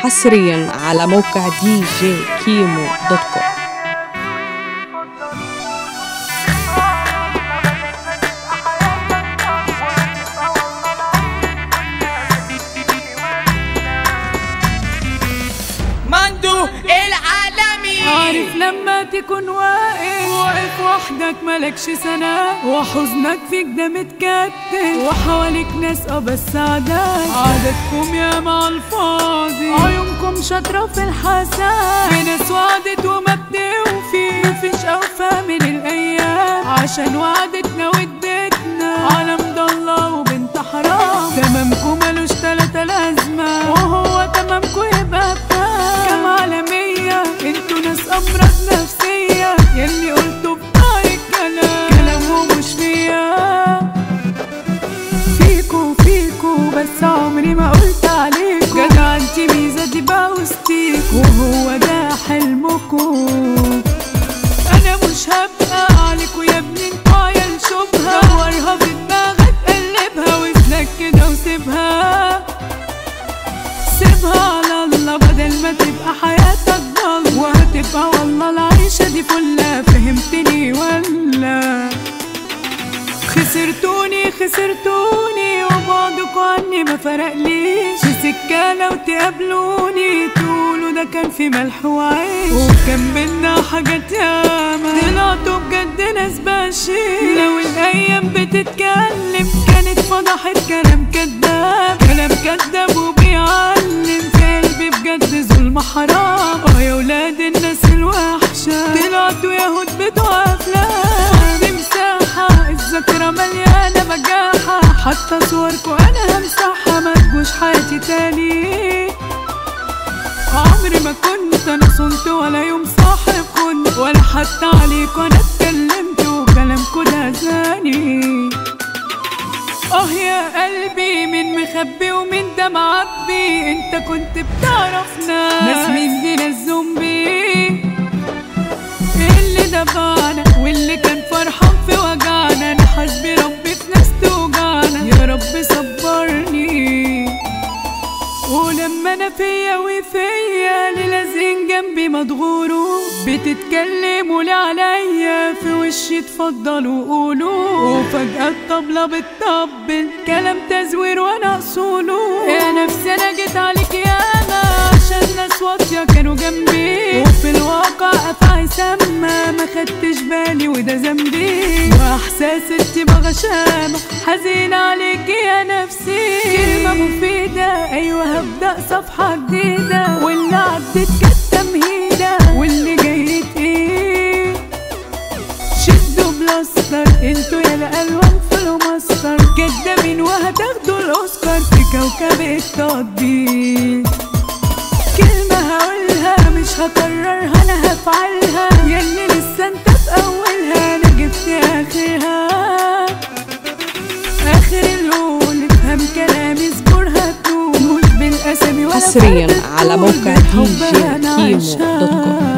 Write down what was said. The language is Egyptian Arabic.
حصريا على موقع دي جي كيمو دوت كوم مندو العالمي عارف لما تكون واقف واقف وحدك ملكش سند وحزنك فيك ده متكتل وحواليك ناس اه بس عدد عددكم يا مع الفاضي عيونكم شاطرة في الحسد في ناس وعدت وما بتوفي مفيش أوفى من الأيام عشان وعدتنا وادتنا عالم ضلة وبنت حرام تمامكم ملوش تلاتة لازمة وهو تمامكم يبقى بتاع كم عالمية انتوا ناس أمراض نفسية يلي قلتوا بتاع الكلام كلامه مش فيا فيكو فيكو بس عمري ما قلت عليكو جدع انتي ميزة دي بوستيك وهو ده حلمكو انا مش هبقى عليكو يا ابني انتوا عيال شبهة دورها في دماغك قلبها واسلك كده وسيبها سيبها على الله بدل ما تبقى حياتك ضل وهتبقى والله العيشة دي فلة فهمتني ولا خسرتوني خسرتوني وبعدكوا عني ما فرقليش في سكة لو تقابلوني تقولوا ده كان في ملح وعيش وكان بينا حاجات ياما طلعتوا بجد ناس بشير لو الايام بتتكلم كانت فضحت كلام كداب كلام كداب وبيعلم في قلبي بجد ظلم حرام اه يا ولاد الناس الوحشة طلعتوا يهود بتوع افلام دي مساحة الذاكرة مليانة بجاحة حتى صوركوا انا همسحها ما تجوش حياتي تاني عمري ما كنت انا صنت ولا يوم صاحب كنت ولا حتى عليكوا انا اتكلمت وكلامكوا ده زاني اه يا قلبي من مخبي ومن ده معبي انت كنت بتعرفنا ناس مين دي ناس زومبي اللي دفعنا واللي كان فرحان في وجعنا انا حسبي ربي في ناس توجعنا يا رب صبرني ولما انا فيا وفيا اللي لازقين جنبي مضغوروا بتتكلموا لي عليا في وشي اتفضلوا قولوا وفجأة الطبلة بتطبل كلام تزوير وانا اصوله يا نفسي انا جيت عليك ياما عشان ناس واطية كانوا جنبي وفي الواقع افعي سما ما خدتش بالي وده ذنبي واحساس انتي بغشامة حزين عليك يا نفسي كلمة مفيدة ايوه هبدأ صفحة جديدة واللي عدت كانت تمهيدة واللي جاي ايه شدوا بلاستر انتوا يا الالوان في الماستر كدابين وهتاخدوا الاوسكار في كوكب التطبيق كلمة هقولها مش هكررها انا هفعلها ياللي لسه انت في اولها انا جبت اخرها اخر الاول افهم كلامي اصبرها تنوم مش بالاسامي ولا حصرياً فرد على تقول موقع بالحب DJ أنا كيمو دوت كوم. عايشة.